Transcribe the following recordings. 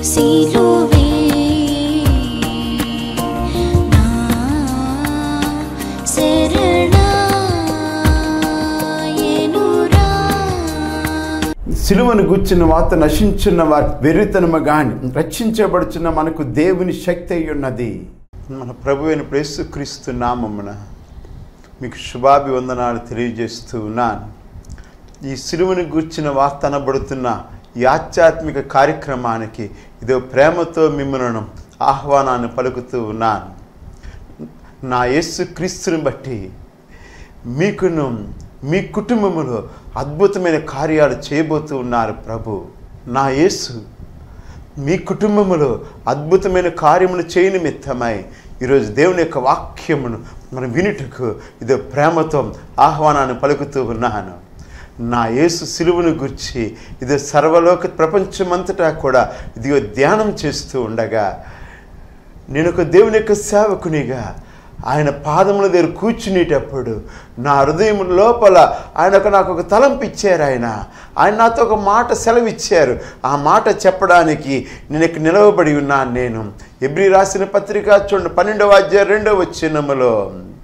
సిలువే నా శరణాయనురా సిలువను గుచ్చిన వాత నశించున్న వారి వెర్రితనము గాని రక్షించబడుచున్న మనకు దేవుని శక్తి అయి ఉన్నది మన ప్రభు అయిన క్రీస్తు నామమున మీకు శుభాభివందనాలు తెలియజేస్తూ ఉన్నాను ఈ సిలువను గుర్చిన వార్త అనబడుతున్న ఈ ఆధ్యాత్మిక కార్యక్రమానికి ఇదో ప్రేమతో మిమ్మల్ని ఆహ్వానాన్ని పలుకుతూ ఉన్నాను నా యేసు క్రీస్తుని బట్టి మీకును మీ కుటుంబములో అద్భుతమైన కార్యాలు చేయబోతూ ఉన్నారు ప్రభు నా యేసు మీ కుటుంబములో అద్భుతమైన కార్యములు చేయ నిమిత్తమై ఈరోజు దేవుని యొక్క వాక్యమును మనం వినుటకు ఇదో ప్రేమతో ఆహ్వానాన్ని పలుకుతూ ఉన్నాను నా యేసు సిలువను గుర్చి ఇది సర్వలోక ప్రపంచమంతటా కూడా ఇదిగో ధ్యానం చేస్తూ ఉండగా నేను ఒక దేవుని యొక్క సేవకునిగా ఆయన పాదముల దగ్గర కూర్చునేటప్పుడు నా హృదయం లోపల ఆయన ఒక నాకు ఒక తలంపు ఇచ్చారు ఆయన ఆయన నాతో ఒక మాట సెలవిచ్చారు ఆ మాట చెప్పడానికి నేను ఇక్కడ నిలవబడి ఉన్నాను నేను ఎబ్రి రాసిన పత్రిక చూడండి పన్నెండవ అధ్యాయం రెండవ వచ్చినములో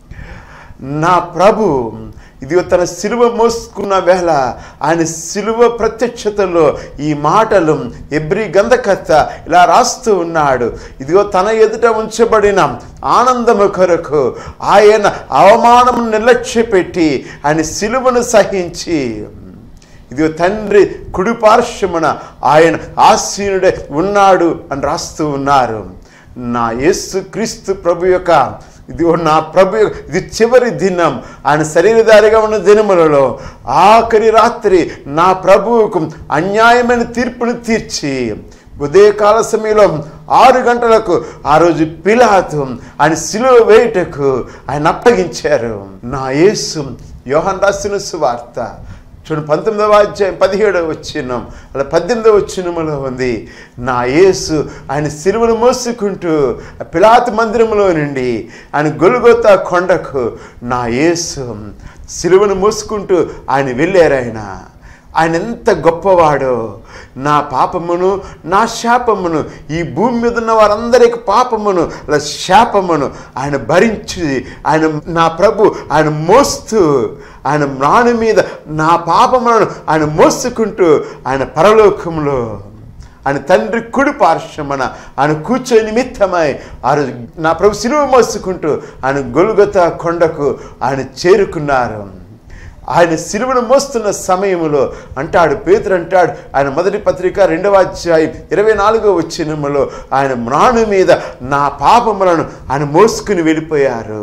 నా ప్రభు ఇదిగో తన సిలువ మోసుకున్న వేళ ఆయన సిలువ ప్రత్యక్షతలో ఈ మాటలు ఎబ్రి గంధకర్త ఇలా రాస్తూ ఉన్నాడు ఇదిగో తన ఎదుట ఉంచబడిన ఆనందము కొరకు ఆయన అవమానము నిర్లక్ష్యపెట్టి ఆయన సిలువను సహించి ఇదిగో తండ్రి కుడి పార్శ్వమున ఆయన ఆసీనుడే ఉన్నాడు అని రాస్తూ ఉన్నారు నా యేసు క్రీస్తు ప్రభు యొక్క ఇది నా ప్రభు యొక్క- ఇది చివరి దినం ఆయన శరీరధారిగా ఉన్న దినములలో ఆఖరి రాత్రి నా ప్రభువుకు అన్యాయమైన తీర్పును తీర్చి ఉదయకాల సమయంలో ఆరు గంటలకు ఆ రోజు పిలాతు ఆయన సిలువ వేయుటకు ఆయన అప్పగించారు నా యేసు యోహన్ రాసిన సువార్త చూడండి పంతొమ్మిదవ అధ్యాయం పదిహేడవ వచ్చినం అలా పద్దెనిమిదవ వచ్చినములో ఉంది నా యేసు ఆయన సిలువను మోసుకుంటూ ఆ పిలాతు మందిరంలో నుండి ఆయన గొలుగొత్త కొండకు నా యేసు సిలువను మోసుకుంటూ ఆయన వెళ్ళారు ఆయన ఆయన ఎంత గొప్పవాడో నా పాపమును నా శాపమును ఈ భూమి మీద ఉన్న వారందరికి పాపమును అలా శాపమును ఆయన భరించి ఆయన నా ప్రభు ఆయన మోస్తూ ఆయన మ్రాణి మీద నా పాపములను ఆయన మోసుకుంటూ ఆయన పరలోకంలో ఆయన తండ్రి కుడి పార్శ్వమన ఆయన కూర్చొని నిమిత్తమై ఆ రోజు నా ప్రభు సిలువ మోసుకుంటూ ఆయన గొలుగొత కొండకు ఆయన చేరుకున్నారు ఆయన సిలువను మోస్తున్న సమయంలో అంటాడు పేతురు అంటాడు ఆయన మొదటి పత్రిక రెండవ అధ్యాయం ఇరవై నాలుగో వచ్చినములో ఆయన మ్రాణు మీద నా పాపములను ఆయన మోసుకుని వెళ్ళిపోయారు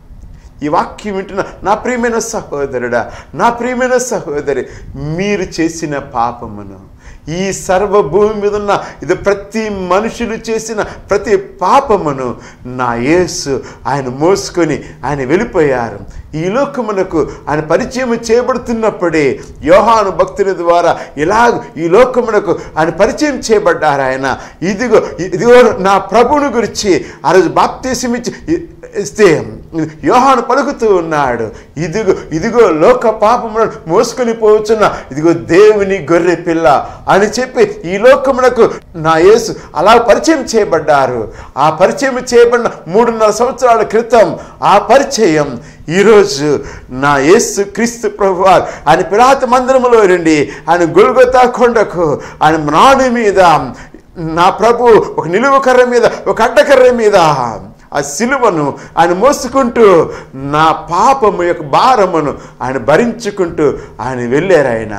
ఈ వాక్యం వింటున్న నా ప్రియమైన సహోదరుడా నా ప్రియమైన సహోదరి మీరు చేసిన పాపమును ఈ సర్వభూమి మీద ఉన్న ఇది ప్రతి మనుషులు చేసిన ప్రతి పాపమును నా యేసు ఆయన మోసుకొని ఆయన వెళ్ళిపోయారు ఈ లోకమునకు ఆయన పరిచయం చేయబడుతున్నప్పుడే యోహాను భక్తుల ద్వారా ఇలాగ ఈ లోకమునకు ఆయన పరిచయం చేయబడ్డారు ఆయన ఇదిగో ఇదిగో నా ప్రభువుని గురించి ఆ రోజు బాప్తీసం ఇచ్చి ఇస్తే యోహాను పలుకుతూ ఉన్నాడు ఇదిగో ఇదిగో లోక పాపములను మోసుకొని పోవచ్చున్న ఇదిగో దేవుని గొర్రె పిల్ల అని చెప్పి ఈ లోకమునకు నా యేసు అలా పరిచయం చేయబడ్డారు ఆ పరిచయం చేయబడిన మూడున్నర సంవత్సరాల క్రితం ఆ పరిచయం ఈరోజు నా యేసు క్రీస్తు ప్రభు ఆయన పిరాత మందిరములో నుండి ఆయన గొల్గొతా కొండకు ఆయన మ్రాణి మీద నా ప్రభు ఒక నిలువు కర్ర మీద ఒక అడ్డకర్ర మీద ఆ సిలువను ఆయన మోసుకుంటూ నా పాపము యొక్క భారమును ఆయన భరించుకుంటూ ఆయన వెళ్ళారు ఆయన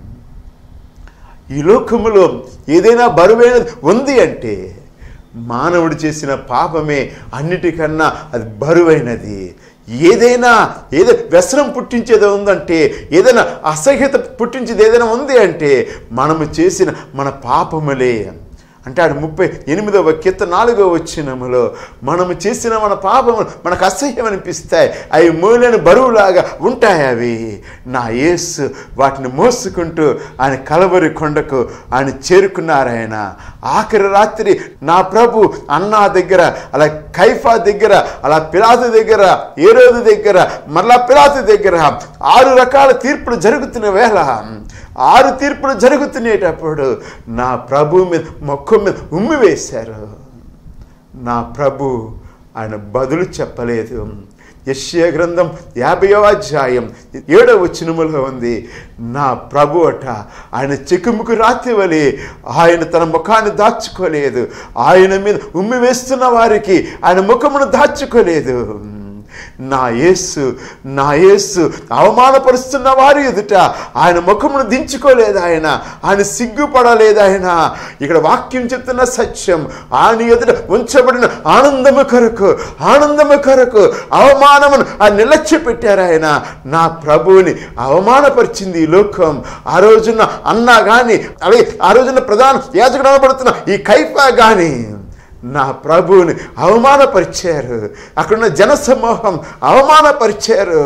ఈ లోకములో ఏదైనా బరువైనది ఉంది అంటే మానవుడు చేసిన పాపమే అన్నిటికన్నా అది బరువైనది ఏదైనా ఏదో వ్యసనం పుట్టించేది ఉందంటే ఏదైనా అసహ్యత పుట్టించేది ఏదైనా ఉంది అంటే మనము చేసిన మన పాపములే అంటాడు ముప్పై ఎనిమిదవ కిత్త నాలుగవ వచ్చినములో మనము చేసిన మన పాపము మనకు అసహ్యం అనిపిస్తాయి అవి మూలని బరువులాగా ఉంటాయి అవి నా యేసు వాటిని మోసుకుంటూ ఆయన కలవరి కొండకు ఆయన చేరుకున్నారు ఆయన ఆఖరి రాత్రి నా ప్రభు అన్నా దగ్గర అలా కైఫా దగ్గర అలా పిలాతు దగ్గర ఏ రోజు దగ్గర మరలా పిలాతు దగ్గర ఆరు రకాల తీర్పులు జరుగుతున్న వేళ ఆరు తీర్పులు జరుగుతునేటప్పుడు నా ప్రభు మీద మొక్క మీద ఉమ్మి వేశారు నా ప్రభు ఆయన బదులు చెప్పలేదు యశ్య గ్రంథం యాభైవ అధ్యాయం ఏడవ వచనములో ఉంది నా ప్రభు అట ఆయన చెక్కుముకు రాతివలి ఆయన తన ముఖాన్ని దాచుకోలేదు ఆయన మీద ఉమ్మి వేస్తున్న వారికి ఆయన ముఖమును దాచుకోలేదు నా యేసు నా యేసు అవమానపరుస్తున్న వారి ఎదుట ఆయన ముఖమును దించుకోలేదు ఆయన ఆయన సిగ్గుపడలేదు ఆయన ఇక్కడ వాక్యం చెప్తున్న సత్యం ఆయన ఎదుట ఉంచబడిన ఆనందము కొరకు ఆనందము కొరకు అవమానమును ఆ నిలక్ష్య పెట్టారు ఆయన నా ప్రభువుని అవమానపరిచింది ఈ లోకం ఆ రోజున అన్నా కానీ అలాగే ఆ రోజున ప్రధాన యాజకుడు అనబడుతున్న ఈ కైఫా కానీ నా ప్రభువుని అవమానపరిచారు అక్కడున్న జనసమూహం అవమానపరిచారు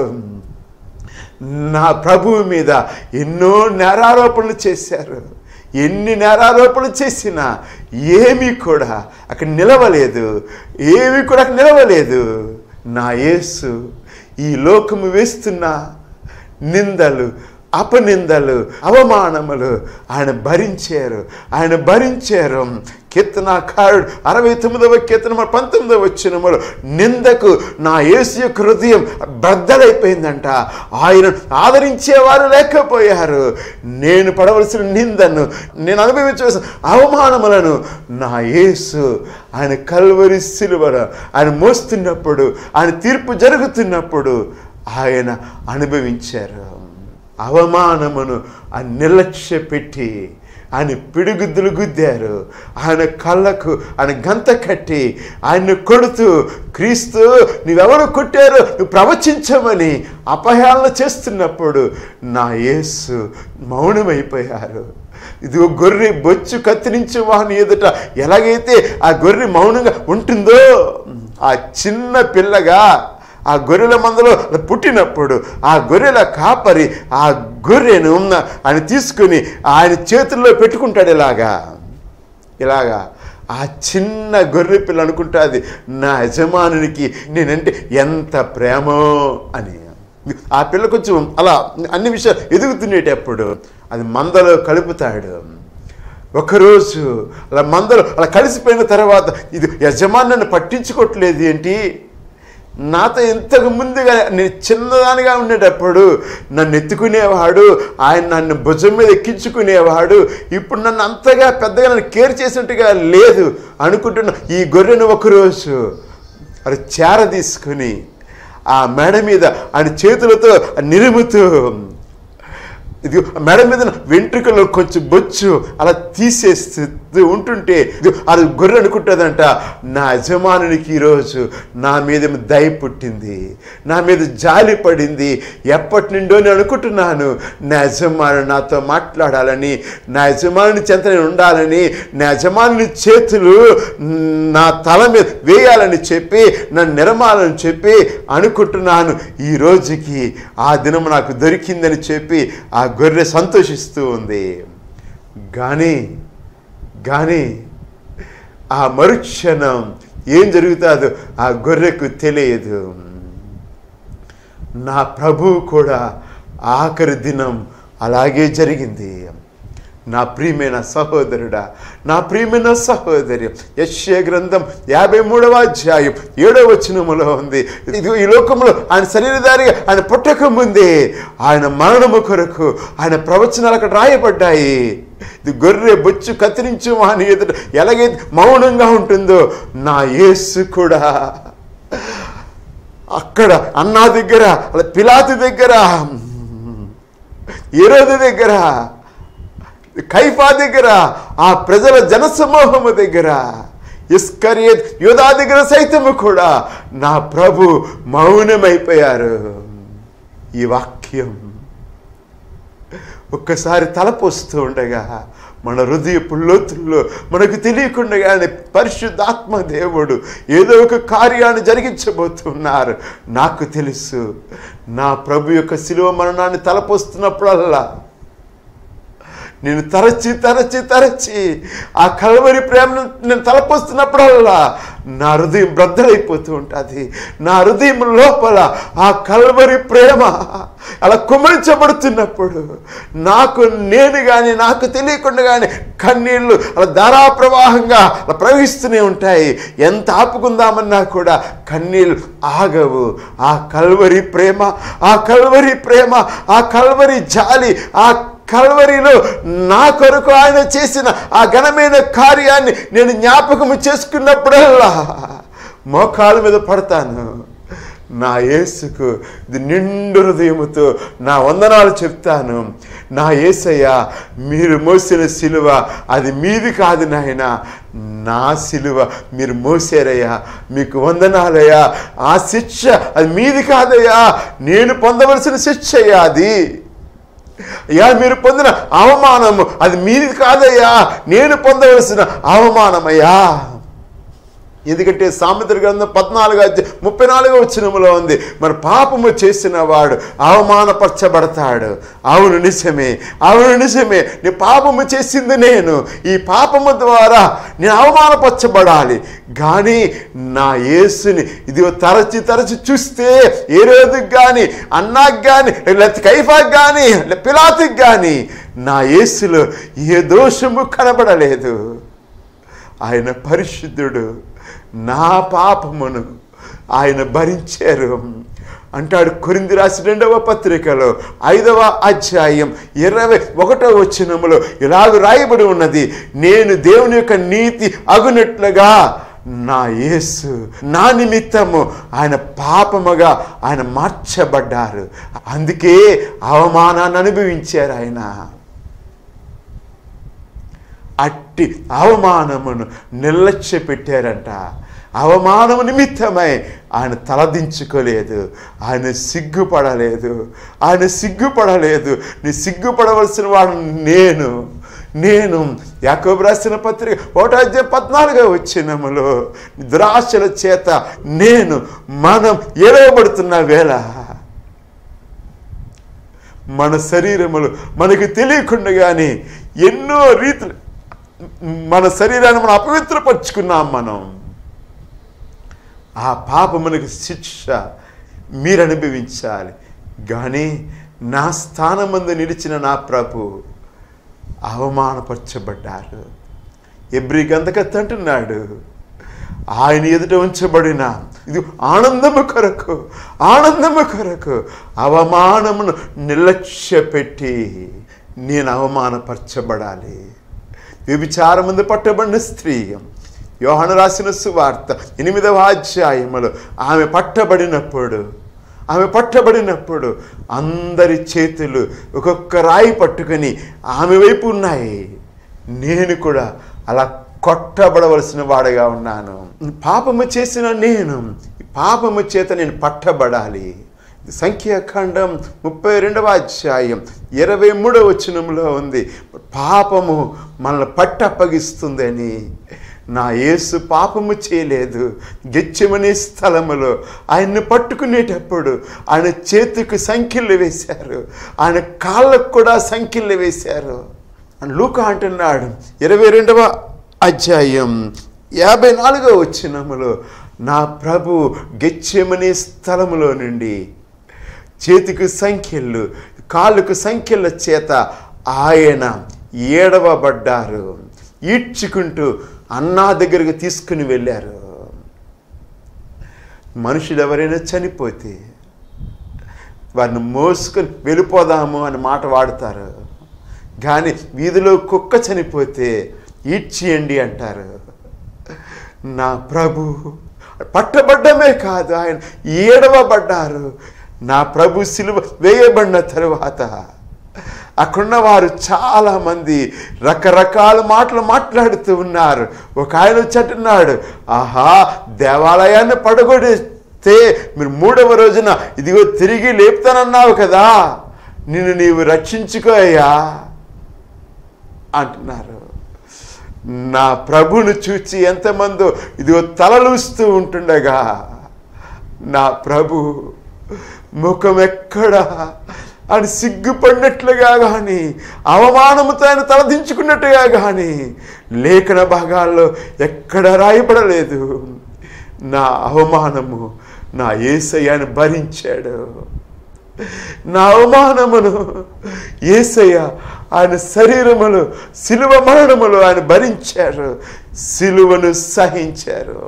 నా ప్రభువు మీద ఎన్నో నేరారోపణలు చేశారు ఎన్ని నేరారోపణలు చేసినా ఏమీ కూడా అక్కడ నిలవలేదు ఏమీ కూడా అక్కడ నిలవలేదు నా యేసు ఈ లోకము వేస్తున్న నిందలు అపనిందలు అవమానములు ఆయన భరించారు ఆయన భరించారు కీర్తనాకారుడు అరవై తొమ్మిదవ కీర్తన పంతొమ్మిదవ వచ్చినములు నిందకు నా యేసు యొక్క హృదయం బద్దలైపోయిందంట ఆయన ఆదరించేవారు లేకపోయారు నేను పడవలసిన నిందను నేను అనుభవించవలసిన అవమానములను నా యేసు ఆయన కల్వరి సిలువను ఆయన మోస్తున్నప్పుడు ఆయన తీర్పు జరుగుతున్నప్పుడు ఆయన అనుభవించారు అవమానమును ఆ నిర్లక్ష్య పెట్టి ఆయన పిడుగుద్దులు గుద్దారు ఆయన కళ్ళకు ఆయన గంత కట్టి ఆయన్ని కొడుతూ క్రీస్తు నువ్వెవరు కొట్టారు నువ్వు ప్రవచించమని అపహేళన చేస్తున్నప్పుడు నా యేసు మౌనమైపోయారు ఇదిగో గొర్రె బొచ్చు కత్తిరించే వాని ఎదుట ఎలాగైతే ఆ గొర్రె మౌనంగా ఉంటుందో ఆ చిన్న పిల్లగా ఆ గొర్రెల మందలో పుట్టినప్పుడు ఆ గొర్రెల కాపరి ఆ గొర్రెను ఆయన తీసుకుని ఆయన చేతుల్లో పెట్టుకుంటాడు ఇలాగా ఇలాగా ఆ చిన్న గొర్రె పిల్ల అనుకుంటుంది నా యజమానునికి నేనంటే ఎంత ప్రేమో అని ఆ పిల్ల కొంచెం అలా అన్ని విషయాలు ఎదుగుతుండేటప్పుడు అది మందలో కలుపుతాడు ఒకరోజు అలా మందలో అలా కలిసిపోయిన తర్వాత ఇది యజమాని నన్ను పట్టించుకోవట్లేదు ఏంటి నాతో ఇంతకు ముందుగా నేను చిన్నదానిగా ఉండేటప్పుడు నన్ను ఎత్తుకునేవాడు ఆయన నన్ను భుజం మీద ఎక్కించుకునేవాడు ఇప్పుడు నన్ను అంతగా పెద్దగా నన్ను కేర్ చేసినట్టుగా లేదు అనుకుంటున్న ఈ గొర్రెను ఒకరోజు అది చేర తీసుకుని ఆ మెడ మీద ఆయన చేతులతో నిరుముతూ ఇది మెడ మీద వెంట్రుకలో కొంచెం బొచ్చు అలా తీసేస్తూ ఉంటుంటే ఇది అది గొర్రె అనుకుంటుందంట నా యజమానునికి ఈరోజు నా మీద దయ పుట్టింది నా మీద జాలి పడింది ఎప్పటి నుండో నేను అనుకుంటున్నాను నా యజమాను నాతో మాట్లాడాలని నా యజమానుని చెంత నేను ఉండాలని నా యజమానుని చేతులు నా తల మీద వేయాలని చెప్పి నన్ను నిరమాలని చెప్పి అనుకుంటున్నాను ఈ రోజుకి ఆ దినం నాకు దొరికిందని చెప్పి ఆ గొర్రె సంతోషిస్తూ ఉంది కానీ కానీ ఆ మరుక్షణం ఏం జరుగుతుందో ఆ గొర్రెకు తెలియదు నా ప్రభువు కూడా ఆఖరి దినం అలాగే జరిగింది నా ప్రియమైన సహోదరుడా నా ప్రియమైన సహోదరి యశ్య గ్రంథం యాభై మూడవ అధ్యాయం ఏడవ వచనములో ఉంది ఇది ఈ లోకంలో ఆయన శరీరధారిగా ఆయన పుట్టక ముందే ఆయన మరణము కొరకు ఆయన ప్రవచనాలు అక్కడ రాయబడ్డాయి ఇది గొర్రె బొచ్చు కత్తిరించు అని ఎదుట ఎలాగైతే మౌనంగా ఉంటుందో నా యేసు కూడా అక్కడ అన్నా దగ్గర అలా పిలాతి దగ్గర ఈరోజు దగ్గర కైఫా దగ్గర ఆ ప్రజల జనసమూహము దగ్గర ఇస్కరియత్ యోధా దగ్గర సైతము కూడా నా ప్రభు మౌనమైపోయారు ఈ వాక్యం ఒక్కసారి తలపోస్తూ ఉండగా మన హృదయపు లోతుల్లో మనకు తెలియకుండానే పరిశుద్ధాత్మ దేవుడు ఏదో ఒక కార్యాన్ని జరిగించబోతున్నారు నాకు తెలుసు నా ప్రభు యొక్క శిలువ మరణాన్ని తలపోస్తున్నప్పుడల్లా నేను తరచి తరచి తరచి ఆ కలవరి ప్రేమను నేను తలపోస్తున్నప్పుడల్లా నా హృదయం బ్రద్దలైపోతూ ఉంటుంది నా హృదయం లోపల ఆ కలవరి ప్రేమ అలా కుమరించబడుతున్నప్పుడు నాకు నేను కానీ నాకు తెలియకుండా కానీ కన్నీళ్ళు అలా ధారాప్రవాహంగా అలా ప్రవహిస్తూనే ఉంటాయి ఎంత ఆపుకుందామన్నా కూడా కన్నీళ్ళు ఆగవు ఆ కల్వరి ప్రేమ ఆ కల్వరి ప్రేమ ఆ కల్వరి జాలి ఆ కల్వరిలో నా కొరకు ఆయన చేసిన ఆ ఘనమైన కార్యాన్ని నేను జ్ఞాపకము చేసుకున్నప్పుడల్లా మోకాల మీద పడతాను నా యేసుకు ఇది నిండు హృదయముతో నా వందనాలు చెప్తాను నా యేసయ్య మీరు మోసిన సిలువ అది మీది కాదు నాయన నా సిలువ మీరు మోసారయ్యా మీకు వందనాలయ్యా ఆ శిక్ష అది మీది కాదయ్యా నేను పొందవలసిన శిక్ష అయ్యా అది అయ్యా మీరు పొందిన అవమానము అది మీది కాదయ్యా నేను పొందవలసిన అవమానమయ్యా ఎందుకంటే సామెతల గ్రంథం పద్నాలుగు అధ్యాయం ముప్పై నాలుగో వచ్చినములో ఉంది మరి పాపము చేసిన వాడు అవమానపరచబడతాడు అవును నిజమే అవును నిజమే నీ పాపము చేసింది నేను ఈ పాపము ద్వారా నేను అవమానపరచబడాలి కానీ నా యేసుని ఇది తరచి తరచి చూస్తే ఏ రోజుకి కానీ అన్నాకి కానీ లేకపోతే కైఫాకి కానీ లేకపోతే పిలాతికి కానీ నా యేసులో ఏ దోషము కనబడలేదు ఆయన పరిశుద్ధుడు నా పాపమును ఆయన భరించారు అంటాడు కొరింది రాసి రెండవ పత్రికలో ఐదవ అధ్యాయం ఇరవై ఒకటవ వచనములో ఇలాగ రాయబడి ఉన్నది నేను దేవుని యొక్క నీతి అగునట్లుగా నా యేసు నా నిమిత్తము ఆయన పాపముగా ఆయన మార్చబడ్డారు అందుకే అవమానాన్ని అనుభవించారు ఆయన అట్టి అవమానమును నిర్లక్ష్య పెట్టారంట అవమానము నిమిత్తమై ఆయన తలదించుకోలేదు ఆయన సిగ్గుపడలేదు ఆయన సిగ్గుపడలేదు నీ సిగ్గుపడవలసిన వాడు నేను నేను యాకోబు రాసిన పత్రిక ఒకటాధ్యాయ పద్నాలుగో వచ్చినములో దురాశల చేత నేను మనం ఎడవబడుతున్న వేళ మన శరీరములు మనకు తెలియకుండా కానీ ఎన్నో రీతులు మన శరీరాన్ని మనం అపవిత్రపరుచుకున్నాం మనం ఆ పాపమునకు శిక్ష మీరు అనుభవించాలి కానీ నా స్థానమందు నిలిచిన నా ప్రభు అవమానపరచబడ్డారు ఎబ్రి గంధకత్ అంటున్నాడు ఆయన ఎదుట ఉంచబడిన ఇది ఆనందము కొరకు ఆనందము కొరకు అవమానమును నిర్లక్ష్య పెట్టి నేను అవమానపరచబడాలి వ్యభిచారం ముందు పట్టబడిన స్త్రీ యోహన రాసిన సువార్త ఎనిమిదవ అధ్యాయములో ఆమె పట్టబడినప్పుడు ఆమె పట్టబడినప్పుడు అందరి చేతులు ఒక్కొక్క రాయి పట్టుకొని ఆమె వైపు ఉన్నాయి నేను కూడా అలా కొట్టబడవలసిన వాడుగా ఉన్నాను పాపము చేసిన నేను పాపము చేత నేను పట్టబడాలి సంఖ్యాఖండం ముప్పై రెండవ అధ్యాయం ఇరవై మూడవ వచనంలో ఉంది పాపము మనల్ని పట్టప్పగిస్తుందని నా యేసు పాపము చేయలేదు గెచ్చమనే స్థలములో ఆయన్ని పట్టుకునేటప్పుడు ఆయన చేతికి సంఖ్యలు వేశారు ఆయన కాళ్ళకు కూడా సంఖ్యలు వేశారు అని లూకా అంటున్నాడు ఇరవై రెండవ అధ్యాయం యాభై నాలుగవ వచ్చినములో నా ప్రభు గెచ్చెమనే స్థలములో నుండి చేతికి సంఖ్యలు కాళ్ళకు సంఖ్యల చేత ఆయన ఏడవబడ్డారు ఈడ్చుకుంటూ అన్నా దగ్గరకు తీసుకుని వెళ్ళారు మనుషులు ఎవరైనా చనిపోతే వారిని మోసుకొని వెళ్ళిపోదాము అని మాట వాడతారు కానీ వీధిలో కుక్క చనిపోతే ఈడ్చియండి అంటారు నా ప్రభు పట్టబడ్డమే కాదు ఆయన ఏడవబడ్డారు నా ప్రభు సిలువ వేయబడిన తరువాత అక్కడున్న వారు చాలా మంది రకరకాల మాటలు మాట్లాడుతూ ఉన్నారు ఒక ఆయన వచ్చట్టున్నాడు ఆహా దేవాలయాన్ని పడగొడితే మీరు మూడవ రోజున ఇదిగో తిరిగి లేపుతానన్నావు కదా నిన్ను నీవు రక్షించుకోయ్యా అంటున్నారు నా ప్రభును చూచి ఎంతమందో ఇదిగో తలలుస్తూ ఉంటుండగా నా ప్రభు ముఖం ఎక్కడ ఆయన సిగ్గుపడినట్లుగా కానీ అవమానముతో ఆయన తలదించుకున్నట్టుగా కానీ లేఖన భాగాల్లో ఎక్కడ రాయబడలేదు నా అవమానము నా ఏసయ్యను భరించాడు నా అవమానమును ఏసయ్య ఆయన శరీరములు సిలువ మరణములు ఆయన భరించారు సిలువను సహించారు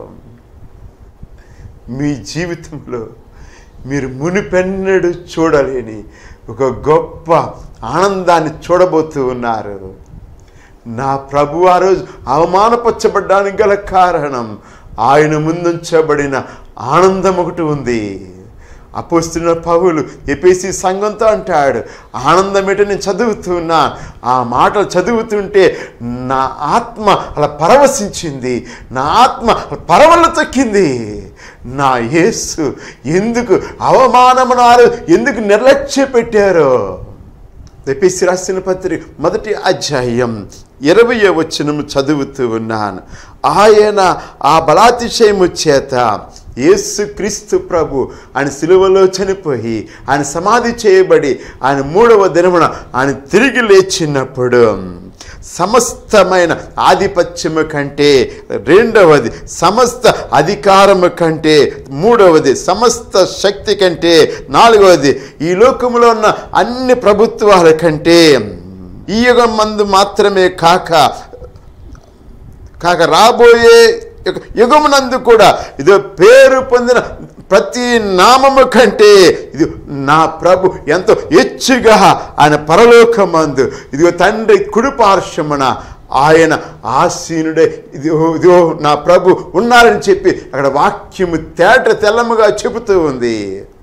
మీ జీవితంలో మీరు మునిపెన్నడు చూడలేని ఒక గొప్ప ఆనందాన్ని చూడబోతూ ఉన్నారు నా ప్రభు ఆ రోజు అవమానపరచబడ్డానికి గల కారణం ఆయన ముందుంచబడిన ఆనందం ఒకటి ఉంది అపోస్తున్న పౌలు ఎపేసి సంఘంతో అంటాడు ఆనందం ఏంటో నేను చదువుతున్నా ఆ మాటలు చదువుతుంటే నా ఆత్మ అలా పరవశించింది నా ఆత్మ అలా పరవళ్ళు తొక్కింది నా యేసు ఎందుకు అవమానమునారు ఎందుకు నిర్లక్ష్య పెట్టారో ఎపిసి రాసిన పత్రిక మొదటి అధ్యాయం ఇరవై వచనము చదువుతూ ఉన్నాను ఆయన ఆ బలాతిశయము చేత యేసు క్రీస్తు ప్రభు ఆయన సిలువలో చనిపోయి ఆయన సమాధి చేయబడి ఆయన మూడవ దినమున ఆయన తిరిగి లేచినప్పుడు సమస్తమైన ఆధిపత్యము కంటే రెండవది సమస్త అధికారము కంటే మూడవది సమస్త శక్తి కంటే నాలుగవది ఈ లోకములో ఉన్న అన్ని ప్రభుత్వాల కంటే ఈ యుగం మందు మాత్రమే కాక కాక రాబోయే యుగ- యుగమునందు కూడా ఇదో పేరు పొందిన ప్రతి నామము కంటే ఇది నా ప్రభు ఎంతో హెచ్చుగా ఆయన పరలోకమందు ఇదిగో తండ్రి కుడిపార్శ్వమున ఆయన ఆసీనుడే ఇదిగో ఇదిగో నా ప్రభు ఉన్నారని చెప్పి అక్కడ వాక్యము తేట తెల్లముగా చెబుతూ ఉంది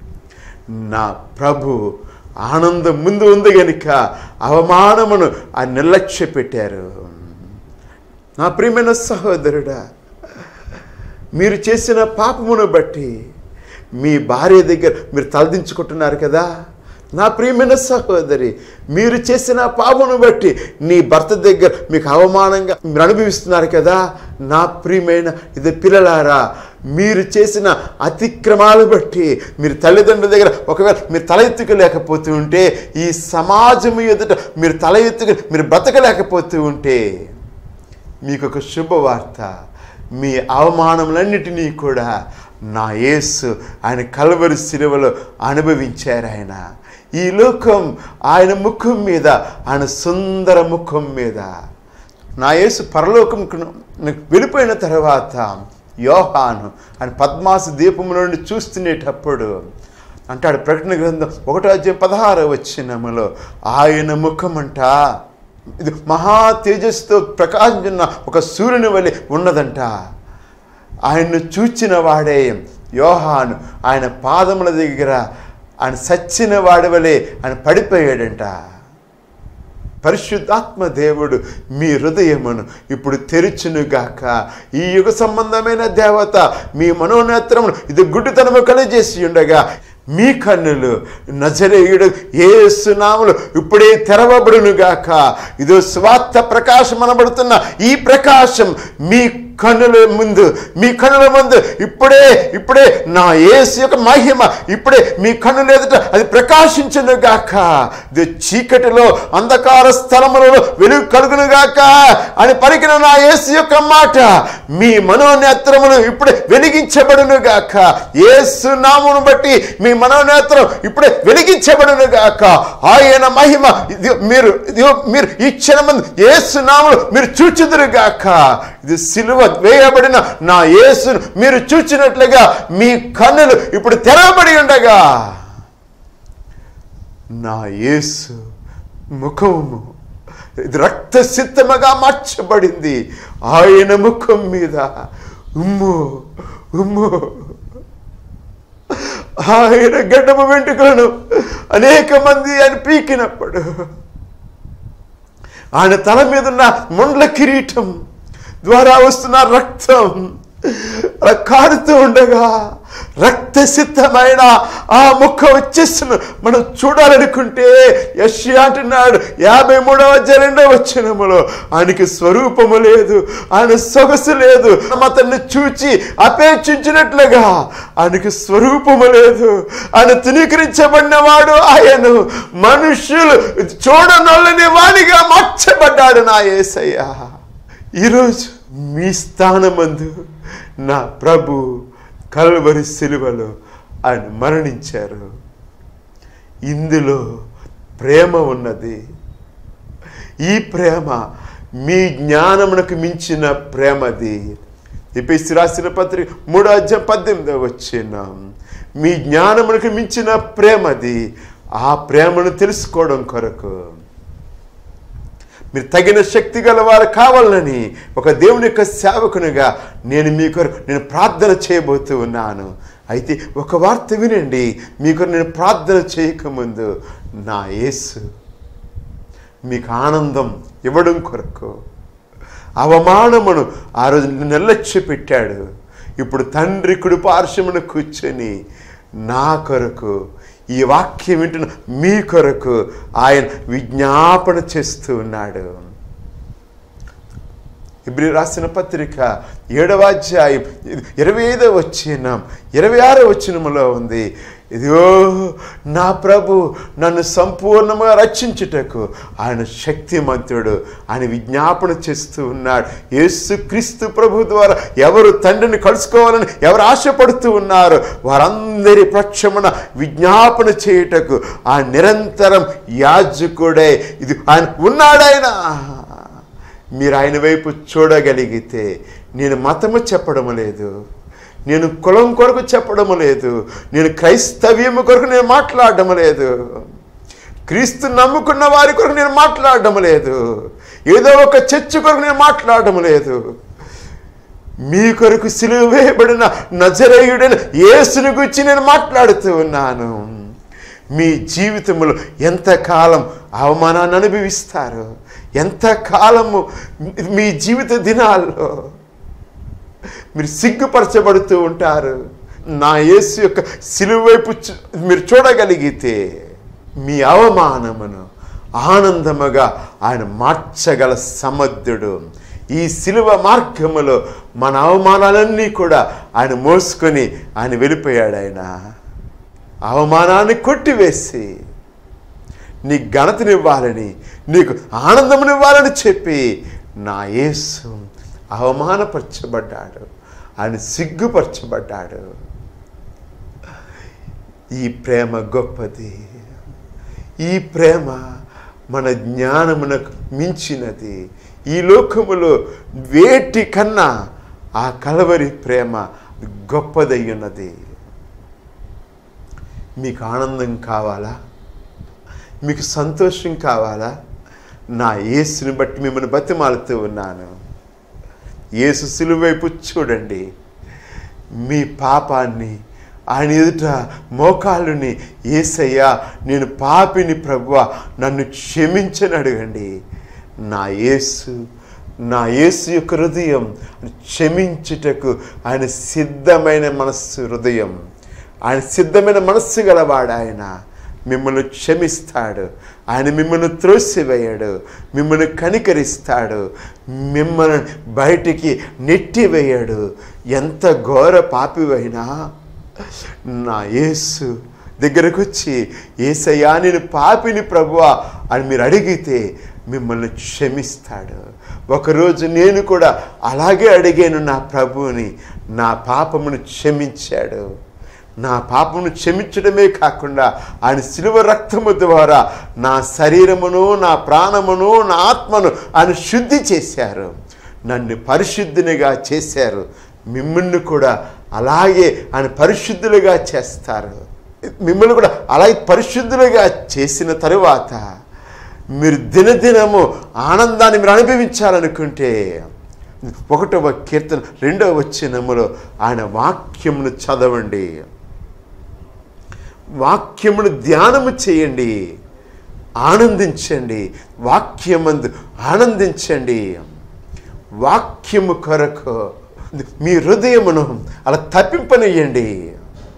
నా ప్రభు ఆనందం ముందు ఉంది గనుక అవమానమును ఆ నిర్లక్ష్య పెట్టారు నా ప్రియమైన సహోదరుడా మీరు చేసిన పాపమును బట్టి మీ భార్య దగ్గర మీరు తలదించుకుంటున్నారు కదా నా ప్రియమైన సహోదరి మీరు చేసిన పాపమును బట్టి నీ భర్త దగ్గర మీకు అవమానంగా మీరు అనుభవిస్తున్నారు కదా నా ప్రియమైన ఇది పిల్లలారా మీరు చేసిన అతిక్రమాలు బట్టి మీరు తల్లిదండ్రుల దగ్గర ఒకవేళ మీరు తల ఎత్తుకోలేకపోతూ ఉంటే ఈ సమాజం ఎదుట మీరు తల ఎత్తుకు మీరు బ్రతకలేకపోతూ ఉంటే మీకు ఒక శుభవార్త మీ అవమానములన్నిటినీ కూడా నా యేసు ఆయన కలవరి సిలువలో అనుభవించారు ఆయన ఈ లోకం ఆయన ముఖం మీద ఆయన సుందర ముఖం మీద నా యేసు పరలోకం వెళ్ళిపోయిన తర్వాత యోహాను ఆయన పద్మాసు దీపము నుండి చూస్తునేటప్పుడు అంటాడు ప్రకటన గ్రంథం ఒకటో అధ్యాయం పదహారో వచ్చినములో ఆయన ముఖమంట ఇది మహా తేజస్సుతో ప్రకాశించిన ఒక సూర్యుని వలె ఉన్నదంట ఆయన్ను చూచిన వాడే యోహాను ఆయన పాదముల దగ్గర ఆయన సచ్చిన వాడి వలె ఆయన పడిపోయాడంట పరిశుద్ధాత్మ దేవుడు మీ హృదయమును ఇప్పుడు తెరుచునుగాక ఈ యుగ సంబంధమైన దేవత మీ మనోనేత్రమును ఇది గుడ్డితనము కలిగజేసి ఉండగా మీ కన్నులు నజరేయుడు ఏసునాములు ఇప్పుడే తెరవబడునుగాక ఇదో స్వార్థ ప్రకాశం అనబడుతున్న ఈ ప్రకాశం మీ కన్నుల ముందు మీ కన్నుల ముందు ఇప్పుడే ఇప్పుడే నా యేసు యొక్క మహిమ ఇప్పుడే మీ కన్నుల ఎదుట అది ప్రకాశించును గాక ఇది చీకటిలో అంధకార స్థలములలో వెలుగు కలుగును గాక అని పలికిన నా యేసు యొక్క మాట మీ మనోనేత్రములు ఇప్పుడే వెలిగించబడును గాక యేసు నామును బట్టి మీ మనోనేత్రం ఇప్పుడే వెలిగించబడును గాక ఆయన మహిమ ఇది మీరు ఇది మీరు ఈ క్షణమందు యేసు నాములు మీరు చూచుదురు గాక ఇది సిలువ వేయబడిన నా యేసును మీరు చూచినట్లుగా మీ కన్నులు ఇప్పుడు తెరవబడి ఉండగా నా యేసు ముఖము ఇది రక్త సిద్ధముగా మార్చబడింది ఆయన ముఖం మీద ఉమ్ము ఉమ్ము ఆయన గడ్డము వెంట్రుకలను అనేక మంది ఆయన పీకినప్పుడు ఆయన తల మీద ఉన్న ముండ్ల కిరీటం ద్వారా వస్తున్న రక్తం అలా కారుతూ ఉండగా రక్తసిద్ధమైన ఆ ముఖ వచ్చేసిన మనం చూడాలనుకుంటే యశ్య అంటున్నాడు యాభై మూడవ రెండవ వచ్చినములో ఆయనకి స్వరూపము లేదు ఆయన సొగసు లేదు మనం అతన్ని చూచి అపేక్షించినట్లుగా ఆయనకి స్వరూపము లేదు ఆయన తునీకరించబడినవాడు ఆయన మనుషులు చూడనొల్లని వాడిగా మార్చబడ్డాడు నా యేసయ్య ఈరోజు మీ స్థానమందు నా ప్రభు కల్వరి సిలువలో ఆయన మరణించారు ఇందులో ప్రేమ ఉన్నది ఈ ప్రేమ మీ జ్ఞానమునకు మించిన ప్రేమది ఎపిసి రాసిన పత్రిక మూడో అధ్యాయం పద్దెనిమిదో వచ్చిన మీ జ్ఞానమునకు మించిన ప్రేమది ఆ ప్రేమను తెలుసుకోవడం కొరకు మీరు తగిన శక్తి గలవారు కావాలని ఒక దేవుని యొక్క సేవకునిగా నేను మీ కొరకు నేను ప్రార్థన చేయబోతూ ఉన్నాను అయితే ఒక వార్త వినండి మీ కొరకు నేను ప్రార్థన చేయకముందు నా యేసు మీకు ఆనందం ఇవ్వడం కొరకు అవమానమును ఆ రోజు నిర్లక్ష్య పెట్టాడు ఇప్పుడు తండ్రి కుడి పార్శ్వమును కూర్చొని నా కొరకు ఈ వాక్యం వింటున్న మీ కొరకు ఆయన విజ్ఞాపన చేస్తూ ఉన్నాడు ఇబ్రి రాసిన పత్రిక ఏడవ అధ్యాయం ఇరవై ఐదవ వచ్చిన ఇరవై ఆరో వచ్చినములో ఉంది ఇదిగో నా ప్రభు నన్ను సంపూర్ణంగా రక్షించుటకు ఆయన శక్తిమంతుడు ఆయన విజ్ఞాపన చేస్తూ ఉన్నాడు యేసు క్రీస్తు ప్రభు ద్వారా ఎవరు తండ్రిని కలుసుకోవాలని ఎవరు ఆశపడుతూ ఉన్నారు వారందరి పక్షమున విజ్ఞాపన చేయుటకు ఆ నిరంతరం యాజకుడే ఇది ఆయన ఉన్నాడాయన మీరు ఆయన వైపు చూడగలిగితే నేను మతము చెప్పడం లేదు నేను కులం కొరకు చెప్పడం లేదు నేను క్రైస్తవ్యము కొరకు నేను మాట్లాడడం లేదు క్రీస్తు నమ్ముకున్న వారి కొరకు నేను మాట్లాడడం లేదు ఏదో ఒక చర్చ్ కొరకు నేను మాట్లాడడం లేదు మీ కొరకు సిలువ వేయబడిన నజరేయుడైన యేసుని గురించి నేను మాట్లాడుతూ ఉన్నాను మీ జీవితంలో ఎంతకాలం అవమానాన్ని అనుభవిస్తారు ఎంతకాలము మీ జీవిత దినాల్లో మీరు సిగ్గుపరచబడుతూ ఉంటారు నా యేసు యొక్క సిలువ వైపు చూ- మీరు చూడగలిగితే మీ అవమానమును ఆనందముగా ఆయన మార్చగల సమర్థుడు ఈ సిలువ మార్గములో మన అవమానాలన్నీ కూడా ఆయన మోసుకొని ఆయన వెళ్ళిపోయాడు ఆయన అవమానాన్ని కొట్టివేసి నీ ఘనతనివ్వాలని నీకు ఆనందమునివ్వాలని చెప్పి నా యేసు అవమానపరచబడ్డాడు ఆయన సిగ్గుపరచబడ్డాడు ఈ ప్రేమ గొప్పది ఈ ప్రేమ మన జ్ఞానమునకు మించినది ఈ లోకములో వేటి కన్నా ఆ కలవరి ప్రేమ గొప్పదై ఉన్నది మీకు ఆనందం కావాలా మీకు సంతోషం కావాలా నా యేసుని బట్టి మిమ్మల్ని బతిమాలుతూ ఉన్నాను యేసు సిలువైపు చూడండి మీ పాపాన్ని ఆయన ఎదుట మోకాళ్ళుని ఏసయ్యా నేను పాపిని ప్రభువా నన్ను క్షమించని అడగండి నా యేసు నా యేసు యొక్క హృదయం క్షమించుటకు ఆయన సిద్ధమైన మనస్సు హృదయం ఆయన సిద్ధమైన మనస్సు గలవాడు ఆయన మిమ్మల్ని క్షమిస్తాడు ఆయన మిమ్మల్ని త్రోసివేయడు మిమ్మల్ని కనికరిస్తాడు మిమ్మల్ని బయటికి నెట్టివేయడు ఎంత ఘోర పాపివైనా నా యేసు దగ్గరకు వచ్చి ఏసయ్యా నేను పాపిని ప్రభువా అని మీరు అడిగితే మిమ్మల్ని క్షమిస్తాడు ఒకరోజు నేను కూడా అలాగే అడిగాను నా ప్రభువుని నా పాపమును క్షమించాడు నా పాపమును క్షమించడమే కాకుండా ఆయన శిలువ రక్తము ద్వారా నా శరీరమును నా ప్రాణమును నా ఆత్మను ఆయన శుద్ధి చేశారు నన్ను పరిశుద్ధినిగా చేశారు మిమ్మల్ని కూడా అలాగే ఆయన పరిశుద్ధులుగా చేస్తారు మిమ్మల్ని కూడా అలాగే పరిశుద్ధులుగా చేసిన తరువాత మీరు దినదినము ఆనందాన్ని మీరు అనుభవించాలనుకుంటే ఒకటవ కీర్తన రెండవ వచ్చినములో ఆయన వాక్యమును చదవండి వాక్యమును ధ్యానము చేయండి ఆనందించండి వాక్యమందు ఆనందించండి వాక్యము కొరకు మీ హృదయమును అలా తప్పింపనియండి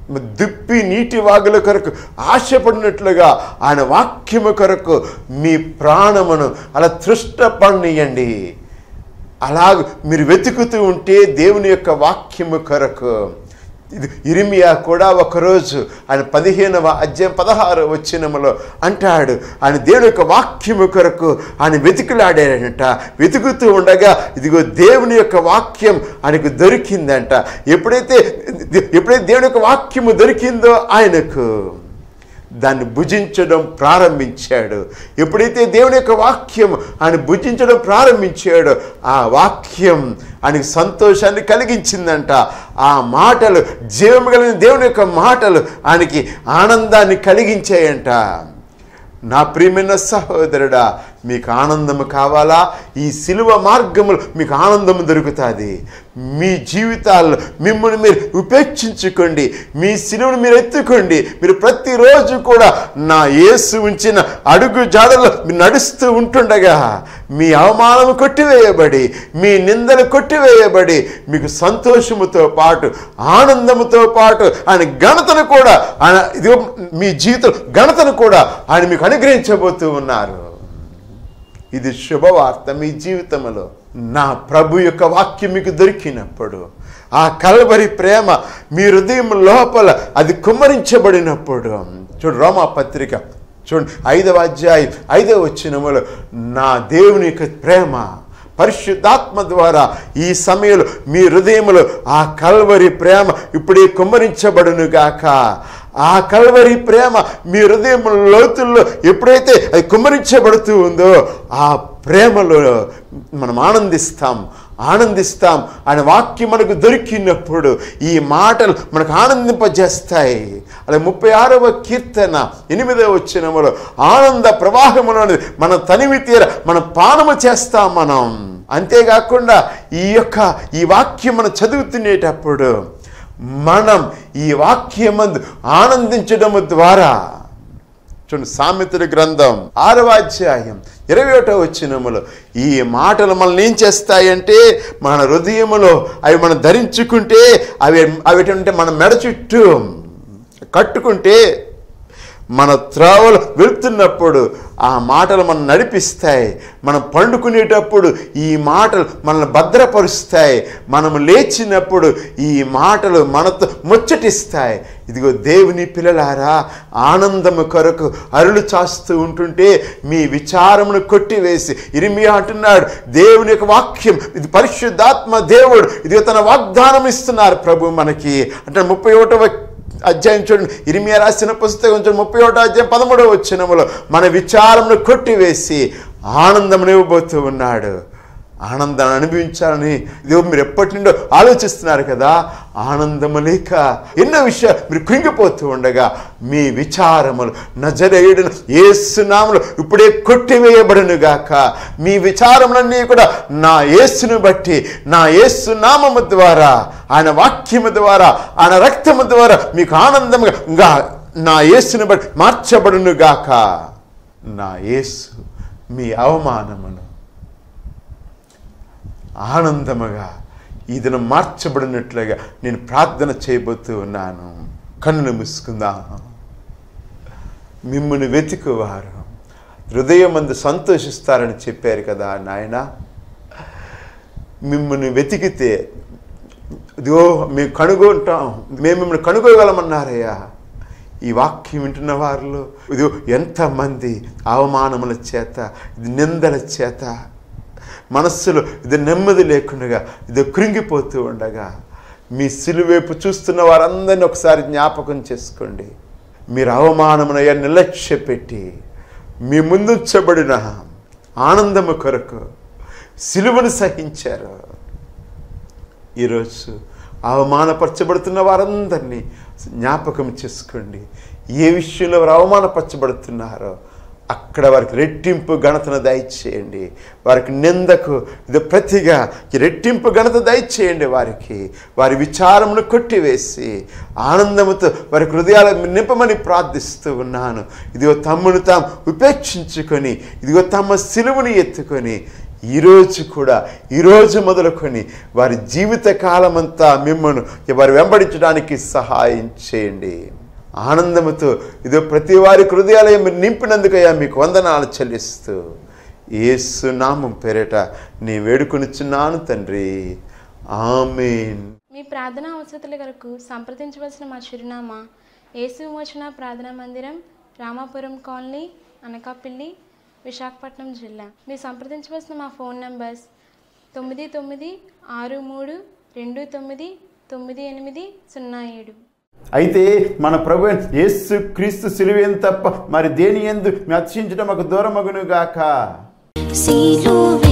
దుప్పి నీటి వాగుల కొరకు ఆశపడినట్లుగా ఆయన వాక్యము కొరకు మీ ప్రాణమును అలా తృష్టపడియండి అలాగ మీరు వెతుకుతూ ఉంటే దేవుని యొక్క వాక్యము కొరకు ఇది ఇరిమియా కూడా ఒకరోజు ఆయన పదిహేనవ అధ్యాయం పదహారు వచ్చినములో అంటాడు ఆయన దేవుని యొక్క వాక్యము కొరకు ఆయన వెతుకులాడాడంట వెతుకుతూ ఉండగా ఇదిగో దేవుని యొక్క వాక్యం ఆయనకు దొరికిందంట ఎప్పుడైతే ఎప్పుడైతే దేవుని యొక్క వాక్యము దొరికిందో ఆయనకు దాన్ని భుజించడం ప్రారంభించాడు ఎప్పుడైతే దేవుని యొక్క వాక్యం ఆయన భుజించడం ప్రారంభించాడో ఆ వాక్యం ఆయనకి సంతోషాన్ని కలిగించిందంట ఆ మాటలు జీవము కలిగిన దేవుని యొక్క మాటలు ఆయనకి ఆనందాన్ని కలిగించాయంట నా ప్రియమైన సహోదరుడా మీకు ఆనందము కావాలా ఈ సిలువ మార్గములు మీకు ఆనందము దొరుకుతుంది మీ జీవితాల్లో మిమ్మల్ని మీరు ఉపేక్షించుకోండి మీ సిలువను మీరు ఎత్తుకోండి మీరు ప్రతిరోజు కూడా నా యేసు ఉంచిన అడుగు జాడలో మీరు నడుస్తూ ఉంటుండగా మీ అవమానము కొట్టివేయబడి మీ నిందలు కొట్టివేయబడి మీకు సంతోషముతో పాటు ఆనందముతో పాటు ఆయన ఘనతను కూడా ఆయన ఇది మీ జీవితం ఘనతను కూడా ఆయన మీకు అనుగ్రహించబోతూ ఉన్నారు ఇది శుభవార్త మీ జీవితంలో నా ప్రభు యొక్క వాక్యం మీకు దొరికినప్పుడు ఆ కలవరి ప్రేమ మీ హృదయం లోపల అది కుమ్మరించబడినప్పుడు చూడు రోమా పత్రిక చూడండి ఐదవ అధ్యాయం ఐదవ వచ్చినములో నా దేవుని యొక్క ప్రేమ పరిశుద్ధాత్మ ద్వారా ఈ సమయంలో మీ హృదయంలో ఆ కల్వరి ప్రేమ ఇప్పుడే కుమ్మరించబడును గాక ఆ కల్వరి ప్రేమ మీ హృదయం లోతుల్లో ఎప్పుడైతే అది కుమ్మరించబడుతూ ఉందో ఆ ప్రేమలో మనం ఆనందిస్తాం ఆనందిస్తాం ఆయన వాక్యం మనకు దొరికినప్పుడు ఈ మాటలు మనకు ఆనందింపజేస్తాయి అలా ముప్పై ఆరవ కీర్తన ఎనిమిదవ వచ్చినములో ఆనంద ప్రవాహములోని మన తనివి తీర మన పానము చేస్తాం మనం అంతేకాకుండా ఈ యొక్క ఈ వాక్యం మనం చదువుతునేటప్పుడు మనం ఈ వాక్యమందు ఆనందించడము ద్వారా చూడండి సామెతల గ్రంథం ఆరవ అధ్యాయం ఇరవై ఒకటో వచ్చినములో ఈ మాటలు మనల్ని ఏం చేస్తాయంటే మన హృదయములో అవి మనం ధరించుకుంటే అవి అవి ఏంటంటే మన మెడ చుట్టూ కట్టుకుంటే మన త్రోవలు వెళ్తున్నప్పుడు ఆ మాటలు మనం నడిపిస్తాయి మనం పండుకునేటప్పుడు ఈ మాటలు మనల్ని భద్రపరుస్తాయి మనం లేచినప్పుడు ఈ మాటలు మనతో ముచ్చటిస్తాయి ఇదిగో దేవుని పిల్లలారా ఆనందము కొరకు అరులు చాస్తూ ఉంటుంటే మీ విచారమును కొట్టివేసి ఇరిమియా అంటున్నాడు దేవుని యొక్క వాక్యం ఇది పరిశుద్ధాత్మ దేవుడు ఇది తన వాగ్దానం ఇస్తున్నారు ప్రభు మనకి అంటే ముప్పై ఒకటవ అధ్యాయం చూడండి ఇరిమియా రాసిన పుస్తకం చూడండి ముప్పై ఒకటో అధ్యాయం పదమూడవ వచ్చినములో మన విచారమును కొట్టివేసి ఆనందమును ఇవ్వబోతూ ఉన్నాడు ఆనందాన్ని అనుభవించాలని ఇదిగో మీరు ఎప్పటి నుండో ఆలోచిస్తున్నారు కదా ఆనందము లేక ఎన్నో విషయాలు మీరు కృంగిపోతూ ఉండగా మీ విచారములు నజరేయుడు ఏసునాములు ఇప్పుడే కొట్టివేయబడును గాక మీ విచారములన్నీ కూడా నా యేసును బట్టి నా యేసు నామము ద్వారా ఆయన వాక్యము ద్వారా ఆయన రక్తము ద్వారా మీకు ఆనందముగా నా యేసును బట్టి మార్చబడును గాక నా యేసు మీ అవమానమును ఆనందముగా ఈ దినం మార్చబడినట్లుగా నేను ప్రార్థన చేయబోతూ ఉన్నాను కన్నులు మూసుకుందా మిమ్మల్ని వెతుకువారు హృదయం మంది సంతోషిస్తారని చెప్పారు కదా నాయన మిమ్మల్ని వెతికితే ఇదిగో మేము కనుగొంటాం మేము మిమ్మల్ని కనుగోగలమన్నారయ్యా ఈ వాక్యం వింటున్న వారిలో ఇదిగో ఎంతమంది అవమానముల చేత ఇది నిందల చేత మనస్సులో ఇది నెమ్మది లేకుండా ఇది కృంగిపోతూ ఉండగా మీ సిలువైపు చూస్తున్న వారందరినీ ఒకసారి జ్ఞాపకం చేసుకోండి మీరు అవమానమునయ్యా నిర్లక్ష్య పెట్టి మీ ముందుంచబడిన ఆనందము కొరకు సిలువను సహించారు ఈరోజు అవమానపరచబడుతున్న వారందరినీ జ్ఞాపకం చేసుకోండి ఏ విషయంలో వారు అవమానపరచబడుతున్నారో అక్కడ వారికి రెట్టింపు ఘనతను దయచేయండి వారికి నిందకు ఇది ప్రతిగా ఈ రెట్టింపు ఘనత దయచేయండి వారికి వారి విచారమును కొట్టివేసి ఆనందముతో వారి హృదయాలను నింపమని ప్రార్థిస్తూ ఉన్నాను ఇదిగో తమ్మును తాము ఉపేక్షించుకొని ఇదిగో తమ సిలువను ఎత్తుకొని ఈరోజు కూడా ఈరోజు మొదలుకొని వారి జీవిత కాలమంతా మిమ్మల్ని వారు వెంబడించడానికి సహాయం చేయండి ఆనందముతో ఇదో ప్రతి వారి హృదయాలయం మీరు నింపినందుకయ్యా మీకు వందనాలు చెల్లిస్తూ యేసు నామం పేరిట నీ వేడుకొనిచున్నాను తండ్రి ఆమెన్ మీ ప్రార్థన అవసరతల కొరకు సంప్రదించవలసిన మా చిరునామా యేసు విమోచన ప్రార్థనా మందిరం రామాపురం కాలనీ అనకాపల్లి విశాఖపట్నం జిల్లా మీరు సంప్రదించవలసిన మా ఫోన్ నంబర్స్ తొమ్మిది తొమ్మిది ఆరు మూడు రెండు తొమ్మిది తొమ్మిది ఎనిమిది సున్నా ఏడు అయితే మన ప్రభు యేసు క్రీస్తు సిలువేం తప్ప మరి దేని ఎందు అతిశించడం ఒక దూరమగును గాక సిలువే